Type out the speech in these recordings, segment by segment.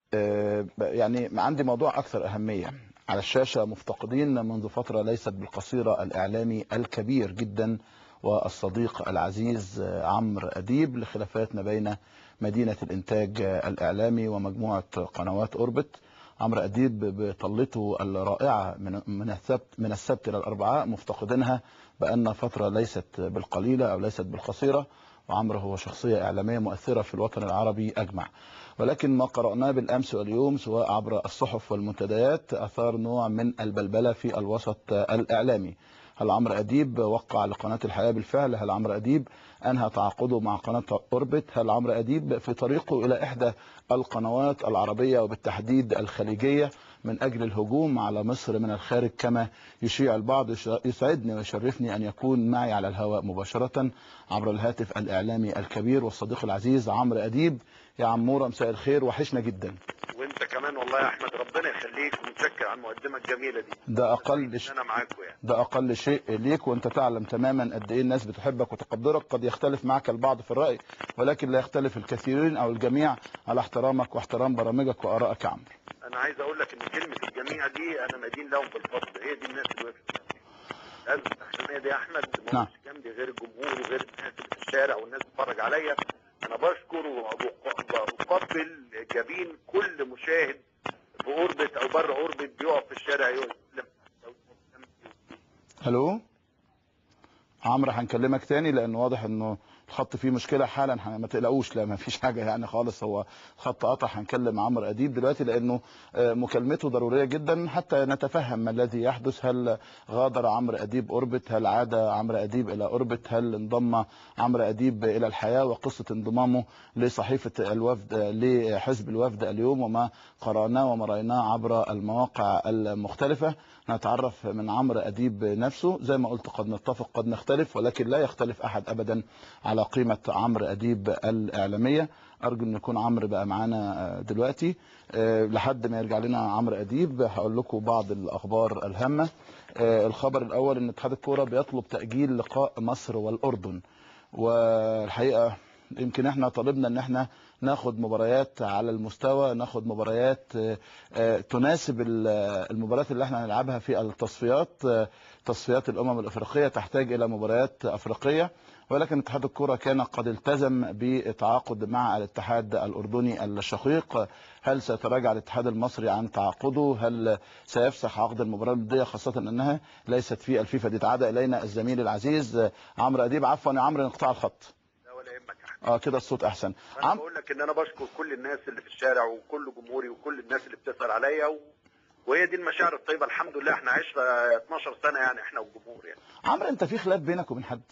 آه، يعني عندي موضوع أكثر أهمية على الشاشة مفتقدين منذ فترة ليست بالقصيرة الإعلامي الكبير جدا والصديق العزيز آه، عمرو أديب لخلافات ما بين مدينة الإنتاج آه، الإعلامي ومجموعة قنوات أوربت عمرو أديب بطلته الرائعة من من السبت من السبت إلى الأربعاء مفتقدينها بأن فترة ليست بالقليلة أو ليست بالقصيرة وعمرو هو شخصية إعلامية مؤثرة في الوطن العربي أجمع ولكن ما قرأناه بالأمس واليوم سواء عبر الصحف والمنتديات أثار نوع من البلبلة في الوسط الإعلامي هل عمرو أديب وقع لقناة الحياة بالفعل هل عمرو أديب أنهى تعاقده مع قناة أوربت هل عمرو أديب في طريقه إلى إحدى القنوات العربية وبالتحديد الخليجية من أجل الهجوم على مصر من الخارج كما يشيع البعض يسعدني ويشرفني أن يكون معي على الهواء مباشرة عبر الهاتف الإعلامي الكبير والصديق العزيز عمرو أديب يا عمورة مساء الخير وحشنا جدا وانت كمان والله يا احمد ربنا يخليك ومتشكر على المقدمه الجميله دي ده أقل إن ش... انا معاكم يعني ده أقل شيء ليك وأنت تعلم تماما قد إيه الناس بتحبك وتقدرك قد يختلف معك البعض في الرأي ولكن لا يختلف الكثيرين أو الجميع على احترامك واحترام برامجك وآرائك يا عمرو انا عايز اقول لك ان كلمه الجميع دي انا مدين لهم بالفضل هي دي الناس اللي وقفت جنبي. لازم التحكيميه دي يا احمد ما نعم. وقفش جنبي غير الجمهور وغير الناس اللي في الشارع والناس بتتفرج عليا انا بشكر وبقبل جبين كل مشاهد في اوربت او بره اوربت بيقف في الشارع يقول الو عمرو هنكلمك تاني لان واضح انه الخط فيه مشكله حالا ه- ما تقلقوش لا ما فيش حاجه يعني خالص هو خط قطع هنكلم عمرو اديب دلوقتي لانه آه، مكالمته ضروريه جدا حتى نتفهم ما الذي يحدث هل غادر عمرو اديب اوربت هل عاد عمرو اديب الى اوربت هل انضم عمرو اديب الى الحياه وقصه انضمامه لصحيفه الوفد آه، لحزب الوفد اليوم وما قراناه وما رايناه عبر المواقع المختلفه نتعرف من عمرو اديب نفسه زي ما قلت قد نتفق قد نختلف ولكن لا يختلف احد ابدا على قيمه عمرو اديب الاعلاميه ارجو ان يكون عمرو بقى معانا آه، دلوقتي آه، لحد ما يرجع لنا عمرو اديب هقول لكم بعض الاخبار الهامه آه، الخبر الاول ان اتحاد الكوره بيطلب تاجيل لقاء مصر والاردن والحقيقه يمكن احنا طالبنا ان احنا ناخد مباريات على المستوى ناخد مباريات آه، آه، تناسب ال- المباريات اللي احنا هنلعبها في التصفيات آه، تصفيات الامم الافريقيه تحتاج الى مباريات افريقيه ولكن اتحاد الكره كان قد التزم بالتعاقد مع الاتحاد الاردني الشقيق هل سيتراجع الاتحاد المصري عن تعاقده هل سيفسخ عقد المباراه الوديه خاصه انها ليست في الفيفا دي تعاد الينا الزميل العزيز آه، عمرو اديب عفوا يا عمرو انقطاع الخط لا ولا يهمك يا احمد اه كده الصوت احسن انا عم... بقول لك ان انا بشكر كل الناس اللي في الشارع وكل جمهوري وكل الناس اللي بتسال عليا و... وهي دي المشاعر الطيبه الحمد لله احنا عشنا 12 سنه يعني احنا والجمهور يعني عمرو انت في خلاف بينك وبين حد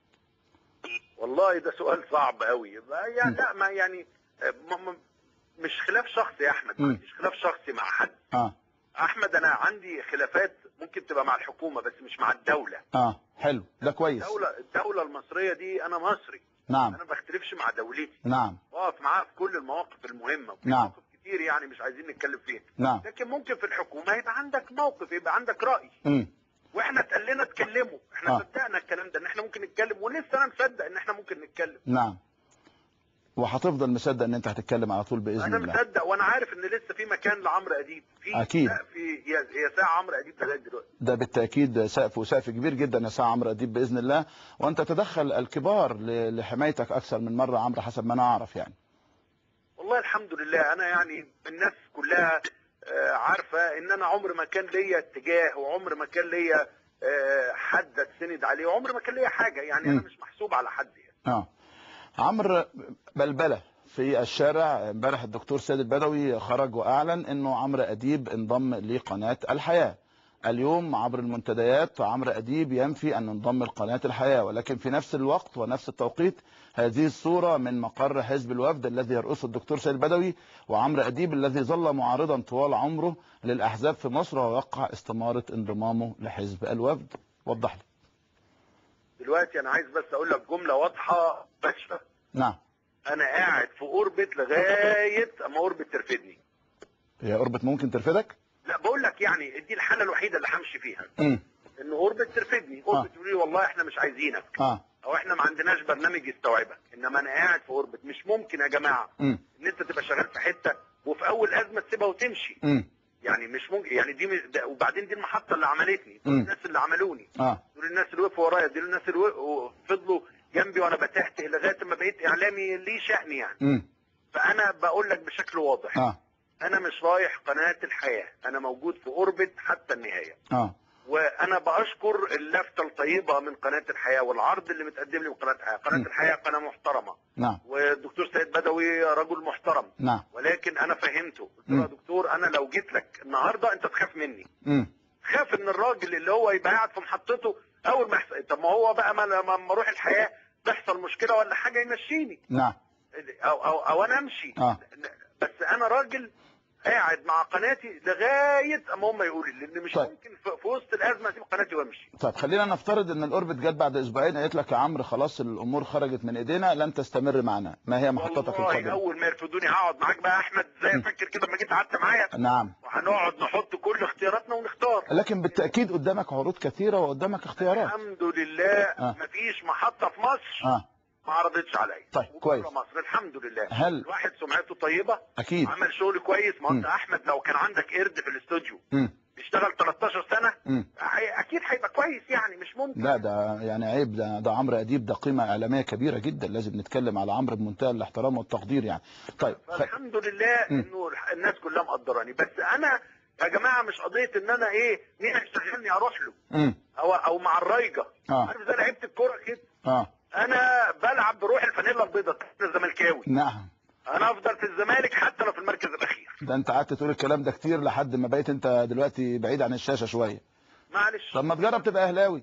والله ده سؤال صعب قوي يعني لا ما يعني ما ما مش خلاف شخصي يا احمد ما مم. عنديش خلاف شخصي مع حد اه احمد انا عندي خلافات ممكن تبقى مع الحكومه بس مش مع الدوله اه حلو ده كويس الدوله الدوله المصريه دي انا مصري نعم انا ما بختلفش مع دولتي نعم واقف معاها في كل المواقف المهمه وفي نعم. مواقف كتير يعني مش عايزين نتكلم فيها نعم لكن ممكن في الحكومه يبقى عندك موقف يبقى عندك راي امم واحنا اتقال لنا اتكلموا احنا آه. صدقنا الكلام ده ان احنا ممكن نتكلم ولسه انا مصدق ان احنا ممكن نتكلم نعم وهتفضل مصدق ان انت هتتكلم على طول باذن انا الله مصدق وانا عارف ان لسه في مكان لعمرو اديب في أكيد. في هي هي ساعه عمرو اديب لغايه دلوقتي ده بالتاكيد سقف وسقف كبير جدا يا ساعه عمرو اديب باذن الله وانت تدخل الكبار ل- لحمايتك اكثر من مره عمرو حسب ما انا اعرف يعني والله الحمد لله انا يعني الناس كلها آه، عارفه ان انا عمر ما كان ليا اتجاه وعمر ما كان ليا آه، حد اتسند عليه وعمر ما كان ليا حاجه يعني انا مم. مش محسوب على حد يعني اه عمرو بلبله في الشارع امبارح الدكتور سيد البدوي خرج واعلن انه عمرو اديب انضم لقناه الحياه اليوم عبر المنتديات عمرو اديب ينفي ان انضم لقناه الحياه ولكن في نفس الوقت ونفس التوقيت هذه الصوره من مقر حزب الوفد الذي يرأسه الدكتور سيد البدوي وعمرو اديب الذي ظل معارضا طوال عمره للاحزاب في مصر ووقع استماره انضمامه لحزب الوفد وضح لي دلوقتي انا عايز بس اقول لك جمله واضحه بس نعم انا قاعد في اوربت لغايه اما اوربت ترفدني هي اوربت ممكن ترفدك لا بقول لك يعني دي الحاله الوحيده اللي همشي فيها امم ان اوربت ترفدني اوربت يقول لي والله احنا مش عايزينك اه او احنا ما عندناش برنامج يستوعبك انما انا قاعد في اوربت مش ممكن يا جماعه امم ان انت تبقى شغال في حته وفي اول ازمه تسيبها وتمشي امم يعني مش ممكن يعني دي مش- ده- وبعدين دي المحطه اللي عملتني دول مم. الناس اللي عملوني اه دول الناس اللي وقفوا ورايا دول الناس اللي وقفوا- فضلوا جنبي وانا بتهته لغايه ما بقيت اعلامي ليه شأن يعني امم فانا بقول لك بشكل واضح اه انا مش رايح قناه الحياه انا موجود في اوربت حتى النهايه اه وانا بشكر اللفته الطيبه من قناه الحياه والعرض اللي متقدم لي من قناه الحياه قناه م. الحياه قناه محترمه نعم والدكتور سيد بدوي رجل محترم نعم ولكن انا فهمته قلت م. له يا دكتور انا لو جيت لك النهارده انت تخاف مني امم خاف ان الراجل اللي هو يبقى قاعد في محطته اول ما يحصل طب ما هو بقى ما لما لما اروح الحياه تحصل مشكله ولا حاجه يمشيني نعم او او او انا امشي اه بس انا راجل قاعد مع قناتي لغايه اما هم يقولوا لي لان مش طيب. ممكن في في وسط الازمه اسيب قناتي وامشي طيب خلينا نفترض ان الاوربت جت بعد اسبوعين قالت لك يا عمرو خلاص الامور خرجت من ايدينا لن تستمر معنا ما هي محطتك والله القادمه اول ما يرفضوني هقعد معاك بقى يا احمد زي فاكر كده لما جيت قعدت معايا نعم وهنقعد نحط كل اختياراتنا ونختار لكن بالتاكيد قدامك عروض كثيره وقدامك اختيارات الحمد لله آه. مفيش محطه في مصر اه ما عرضتش عليا طيب، وبره كويس. مصر الحمد لله هل الواحد سمعته طيبه اكيد عمل شغل كويس ما هو انت مم. احمد لو كان عندك قرد في الاستوديو امم بيشتغل 13 سنه امم هي- اكيد هيبقى كويس يعني مش ممكن لا ده يعني عيب ده ده عمرو اديب ده قيمه اعلاميه كبيره جدا لازم نتكلم على عمرو بمنتهى الاحترام والتقدير يعني طيب خ... فالحمد لله مم. انه الح- الناس كلها مقدراني بس انا يا جماعه مش قضيه ان انا ايه مين هيشتغلني اروح له امم او او مع الرايجه اه عارف زي لعيبه الكوره كده اه انا بلعب بروح الفانيلا البيضاء انا زملكاوي نعم انا افضل في الزمالك حتى لو في المركز الاخير ده انت قعدت تقول الكلام ده كتير لحد ما بقيت انت دلوقتي بعيد عن الشاشه شويه معلش طب ما تجرب تبقى اهلاوي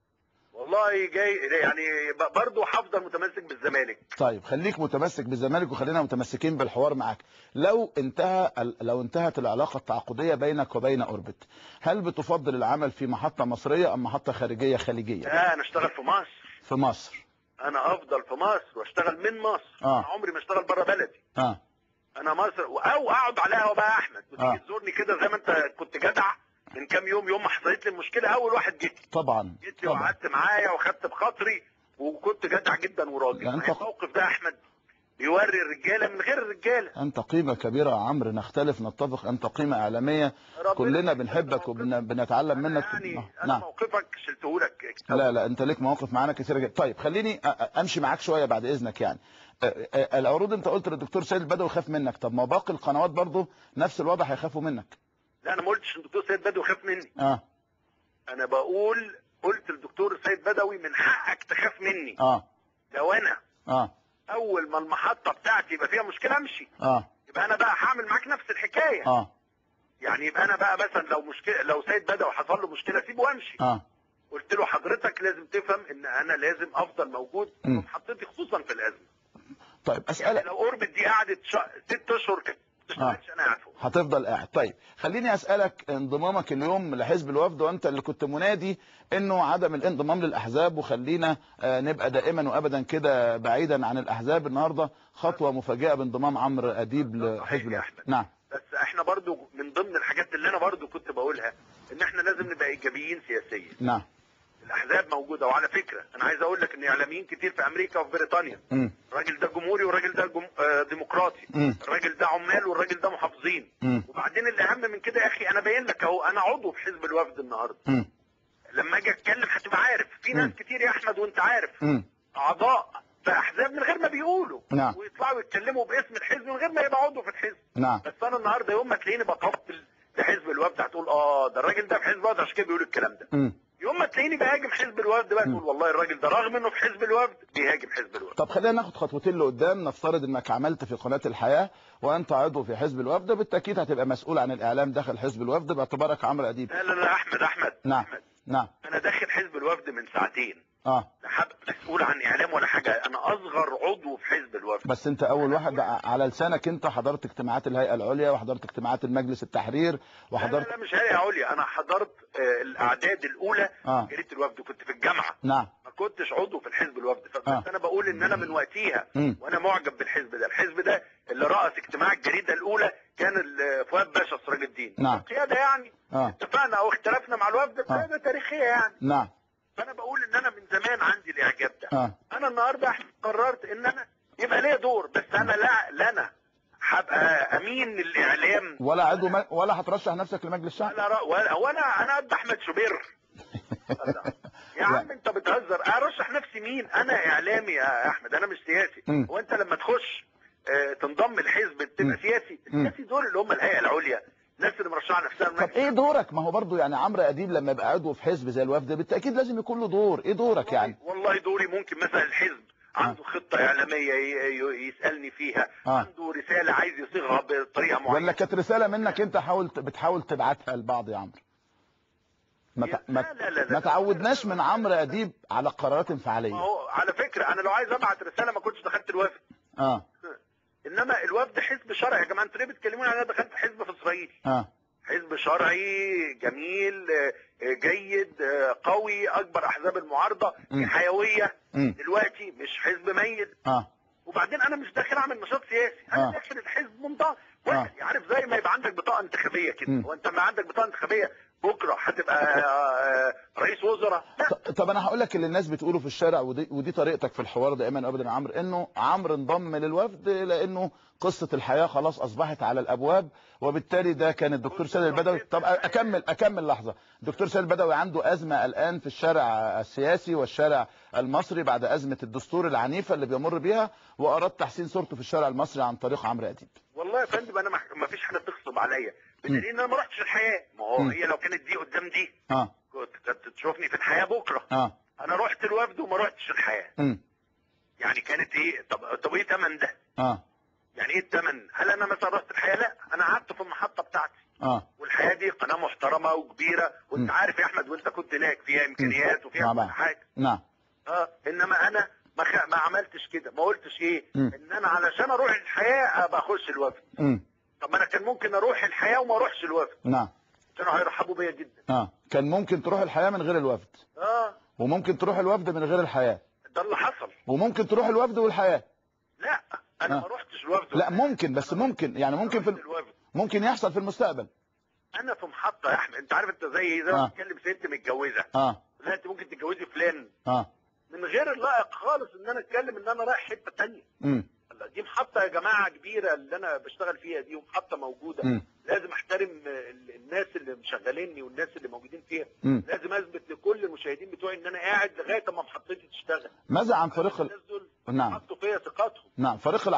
والله جاي يعني ب- برضه هفضل متمسك بالزمالك طيب خليك متمسك بالزمالك وخلينا متمسكين بالحوار معاك لو انتهى لو انتهت العلاقه التعاقديه بينك وبين اوربت هل بتفضل العمل في محطه مصريه ام محطه خارجيه خليجيه لا انا اشتغل في مصر في مصر انا افضل في مصر واشتغل من مصر آه. انا عمري ما اشتغل بره بلدي اه انا مصر او اقعد على قهوه بقى يا احمد آه. وتيجي تزورني كده زي ما انت كنت جدع من كام يوم يوم ما حصلت لي المشكله اول واحد جيت طبعا جيت لي طبعا وقعدت معايا وخدت بخاطري وكنت جدع جدا وراجل يعني يعني أنت- الموقف ده يا احمد بيوري الرجاله من غير الرجاله انت قيمه كبيره يا عمرو نختلف نتفق انت قيمه اعلاميه ربنا كلنا يخليك. بنحبك موقف- وبنتعلم أنا منك يعني آه، انا نعم موقفك شلته لك لا لا انت ليك مواقف معانا كثيره جدا طيب خليني أ- أ- امشي معاك شويه بعد اذنك يعني أ- أ- العروض انت قلت للدكتور سيد البدوي خاف منك طب ما باقي القنوات برضه نفس الوضع هيخافوا منك لا انا ما قلتش ان الدكتور سيد بدوي خاف مني اه انا بقول قلت للدكتور سيد بدوي من حقك تخاف مني اه لو انا اه اول ما المحطه بتاعتي يبقى فيها مشكله امشي اه يبقى انا بقى هعمل معاك نفس الحكايه اه يعني يبقى انا بقى مثلا لو مشكله لو سيد بدوي حصل له مشكله سيبه وامشي اه قلت له حضرتك لازم تفهم ان انا لازم افضل موجود في م. محطتي خصوصا في الازمه طيب يعني اسالك لو اوربت دي قعدت شا... ست اشهر كده ما تشتغلش انا قاعد فوق هتفضل قاعد طيب خليني اسالك انضمامك اليوم لحزب الوفد وانت اللي كنت منادي انه عدم الانضمام للاحزاب وخلينا آه، نبقى دائما وابدا كده بعيدا عن الاحزاب النهارده خطوه مفاجئه بانضمام عمرو اديب صحيح لحزب يا الوفد أحمد. نعم بس احنا برضو من ضمن الحاجات اللي انا برضو كنت بقولها ان احنا لازم نبقى ايجابيين سياسيا نعم الاحزاب موجوده وعلى فكره انا عايز اقول لك ان اعلاميين كتير في امريكا وفي بريطانيا امم الراجل ده جمهوري والراجل ده جم... آه ديمقراطي امم الراجل ده عمال والراجل ده محافظين امم وبعدين الاهم من كده يا اخي انا باين لك اهو انا عضو في حزب الوفد النهارده امم لما اجي اتكلم هتبقى عارف في ناس مم. كتير يا احمد وانت عارف امم اعضاء في احزاب من غير ما بيقولوا نعم. ويطلعوا يتكلموا باسم الحزب من غير ما يبقى عضو في الحزب نعم بس انا النهارده يوم ما تلاقيني بقبل لحزب الوفد هتقول اه ده الراجل ده في حزب الوفد عشان كده بيقول الكلام ده امم يوم ما تلاقيني بهاجم حزب الوفد بقى مم. تقول والله الراجل ده رغم انه في حزب الوفد بيهاجم حزب الوفد طب خلينا ناخد خطوتين لقدام نفترض انك عملت في قناه الحياه وانت عضو في حزب الوفد بالتاكيد هتبقى مسؤول عن الاعلام داخل حزب الوفد باعتبارك عمرو اديب لا لا لا احمد احمد نعم احمد نعم انا داخل حزب الوفد من ساعتين اه لا حب- مسؤول عن اعلام ولا حاجه انا اصغر عضو في حزب الوفد بس انت اول واحد على لسانك انت حضرت اجتماعات الهيئه العليا وحضرت اجتماعات المجلس التحرير لا لا, وحضرت لا مش هيئه عليا انا حضرت آه، الاعداد الاولى اه جريده الوفد كنت في الجامعه نعم ما كنتش عضو في الحزب الوفد فبس آه. انا بقول ان انا من وقتها امم وانا معجب بالحزب ده الحزب ده اللي رأس اجتماع الجريده الاولى كان ال- فؤاد باشا سراج الدين نعم. القياده يعني اه اتفقنا او اختلفنا مع الوفد قياده تاريخيه يعني نعم فانا بقول ان انا من زمان عندي الاعجاب ده اه انا النهارده قررت ان انا يبقى ليا دور بس انا لا لا انا هبقى امين الاعلام ولا عضو م... ولا هترشح نفسك لمجلس الشعب ولا را... ولا ولا انا قد احمد شوبير يا عم انت بتهزر ارشح نفسي مين انا اعلامي يا احمد انا مش سياسي مم. هو انت لما تخش آه، تنضم الحزب مم. تبقى سياسي مم. السياسي دول اللي هم الهيئه العليا الناس اللي مرشحه نفسها طب المجلس. ايه دورك ما هو برضو يعني عمرو اديب لما يبقى عضو في حزب زي الوفد بالتاكيد لازم يكون له دور ايه دورك يعني والله دوري ممكن مثلا الحزب عنده خطه اعلاميه ي- ي- يسالني فيها آه. عنده رساله عايز يصيغها بطريقه معينه ولا كانت رساله منك انت حاول بتحاول تبعتها لبعض يا عمرو ما ت- ما لا، لا، لا، لا. ما تعودناش من عمرو اديب على قرارات ما انفعاليه هو على فكره انا لو عايز ابعت رساله ما كنتش دخلت الوفد اه انما الوفد حزب شرعي يا جماعه انتوا ليه بتكلموني انا دخلت حزب في اسرائيل اه حزب شرعي جميل آه، آه، جيد آه، قوي اكبر احزاب المعارضه مم. حيويه امم دلوقتي مش حزب ميت اه وبعدين انا مش داخل اعمل نشاط سياسي انا آه. داخل الحزب منضم واحد عارف زي ما يبقى عندك بطاقه انتخابيه كده مم. وانت ما عندك بطاقه انتخابيه بكره هتبقى آه، رئيس وزراء لا ط- طب انا هقول لك اللي الناس بتقوله في الشارع ودي, ودي طريقتك في الحوار دائما ابدا يا عمرو انه عمرو انضم للوفد لانه قصه الحياه خلاص اصبحت على الابواب وبالتالي ده كان الدكتور سيد البدوي طب اكمل اكمل لحظه الدكتور سيد البدوي عنده ازمه الان في الشارع السياسي والشارع المصري بعد ازمه الدستور العنيفه اللي بيمر بيها واراد تحسين صورته في الشارع المصري عن طريق عمرو اديب والله يا فندم انا ما فيش حاجه تغصب عليا بدليل ان انا ما رحتش الحياه ما هو مم. هي لو كانت دي قدام دي اه كنت كنت تشوفني في الحياه بكره اه انا رحت الوفد وما رحتش الحياه امم يعني كانت ايه طب طب ايه تمن ده اه يعني ايه التمن هل انا مثلا رحت الحياه لا انا قعدت في المحطه بتاعتي اه والحياه دي قناه محترمه وكبيره وانت مم. عارف يا احمد وانت كنت هناك فيها امكانيات وفيها طبعا. كل حاجه نعم اه انما انا ما, خ... ما عملتش كده ما قلتش ايه مم. ان انا علشان اروح الحياه ابقى اخش الوفد امم طب ما انا كان ممكن اروح الحياه وما اروحش الوفد نعم كانوا هيرحبوا بيا جدا اه كان ممكن تروح الحياه من غير الوفد اه وممكن تروح الوفد من غير الحياه ده اللي حصل وممكن تروح الوفد والحياه لا انا آه. ما رحتش الوفد لا ممكن بس ممكن يعني ممكن في رحت ال- الوفد ممكن يحصل في المستقبل انا في محطه يا احمد انت عارف انت زي زي ما آه. بتتكلم ست متجوزه اه لا انت ممكن تتجوزي فلان اه من غير اللائق خالص ان انا اتكلم ان انا رايح حته تانية امم دي محطه يا جماعه كبيره اللي انا بشتغل فيها دي ومحطه موجوده امم لازم احترم ال- الناس اللي مشغليني والناس اللي موجودين فيها امم لازم اثبت لكل المشاهدين بتوعي ان انا قاعد لغايه اما محطتي تشتغل ماذا عن فريق ال... الناس دول نعم حطوا فيا ثقتهم نعم فريق